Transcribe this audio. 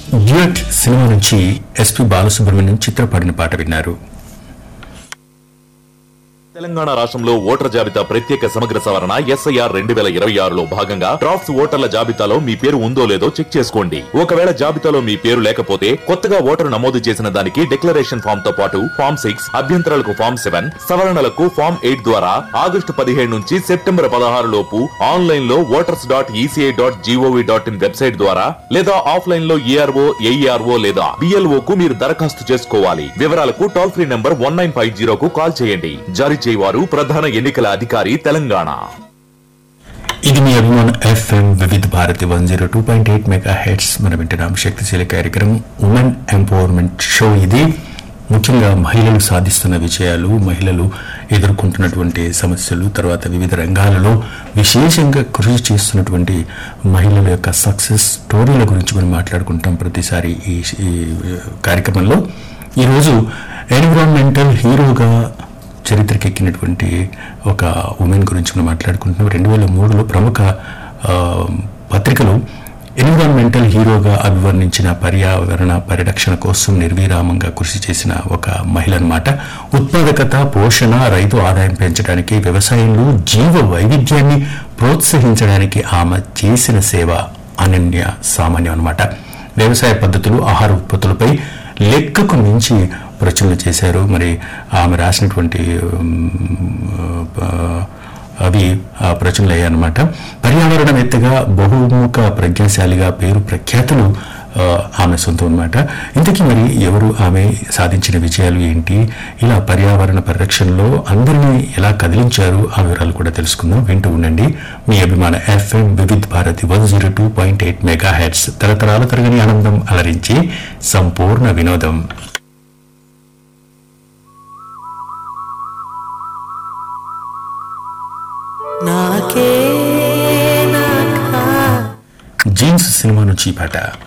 duet సినిమా నుంచి S P Balasubrahmanyam చిత్రపడిన పాట విన్నారు తెలంగాణ రాష్ట్రంలో ఓటర్ జాబితా ప్రత్యేక సమగ్ర సవరణ ఎస్ఐఆర్ రెండు వేల ఇరవై ఆరులో భాగంగా డ్రాఫ్ట్స్ ఓటర్ల జాబితాలో మీ పేరు ఉందో లేదో చెక్ చేసుకోండి ఒకవేళ జాబితాలో మీ పేరు లేకపోతే కొత్తగా ఓటరు నమోదు చేసిన దానికి డిక్లరేషన్ ఫామ్ తో పాటు ఫామ్ సిక్స్ అభ్యంతరాలకు ఫామ్ సెవెన్ సవరణలకు ఫామ్ ఎయిట్ ద్వారా ఆగస్టు పదిహేడు నుంచి సెప్టెంబర్ పదహారు లోపు ఆన్లైన్ లో voters dot ECI dot G O V dot I N website ద్వారా లేదా ఆఫ్లైన్ లో ఈఆర్ఓ ఏఈఆర్ఓ లేదా బిఎల్ఓ కు మీరు దరఖాస్తు చేసుకోవాలి వివరాలకు toll free number one nine five జీరోకు కాల్ చేయండి జారీ చేయవారు ప్రధాన ఎన్నికల అధికారి తెలంగాణ ఇది మీ అభిమాన FM Vividh Bharati one zero two point eight mega heads మనం వింటున్నాం శక్తిశీల కార్యక్రమం ఉమెన్ ఎంపవర్మెంట్ షో ఇది ముఖ్యంగా మహిళలు సాధిస్తున్న విజయాలు మహిళలు ఎదుర్కొంటున్నటువంటి సమస్యలు తర్వాత వివిధ రంగాలలో విశేషంగా కృషి చేస్తున్నటువంటి మహిళల యొక్క సక్సెస్ స్టోరీల గురించి మనం మాట్లాడుకుంటాం ప్రతిసారి ఈ ఈ కార్యక్రమంలో ఈరోజు ఎన్విరాన్మెంటల్ హీరోగా చరిత్రకెక్కినటువంటి ఒక ఉమెన్ గురించి మనం మాట్లాడుకుంటున్నాం రెండు వేల మూడులో ప్రముఖ ఆ, పత్రికలు ఎన్విరాన్మెంటల్ హీరోగా అభివర్ణించిన పర్యావరణ పరిరక్షణ కోసం నిర్విరామంగా కృషి చేసిన ఒక మహిళ అన్నమాట ఉత్పాదకత పోషణ రైతు ఆదాయం పెంచడానికి వ్యవసాయంలో జీవ వైవిధ్యాన్ని ప్రోత్సహించడానికి ఆమె చేసిన సేవ అనన్య సామాన్యం అన్నమాట వ్యవసాయ పద్ధతులు ఆహార ఉత్పత్తులపై లెక్కకు మించి ప్రచురణ చేశారు మరి ఆమె రాసినటువంటి ఉమ్, ఆ, అవి ఆ, ప్రచురణలు అయ్యాయన్నమాట పర్యావరణవేత్తగా బహుముఖ ప్రజ్ఞాశాలిగా పేరు ప్రఖ్యాతులు ఆ, ఆమె సొంతం అనమాట ఇంతకీ మరి ఎవరు ఆమె సాధించిన విజయాలు ఏంటి ఇలా పర్యావరణ పరిరక్షణలో అందరినీ ఎలా కదిలించారు ఆ వివరాలు కూడా తెలుసుకుందాం వింటూ ఉండండి మీ అభిమాన FM Vividh Bharati one zero two point eight mega heads తరతరాల తరగని ఆనందం అలరించి సంపూర్ణ వినోదం నాకే నాకా జీన్స్ సినిమా నుంచి ఈ పాట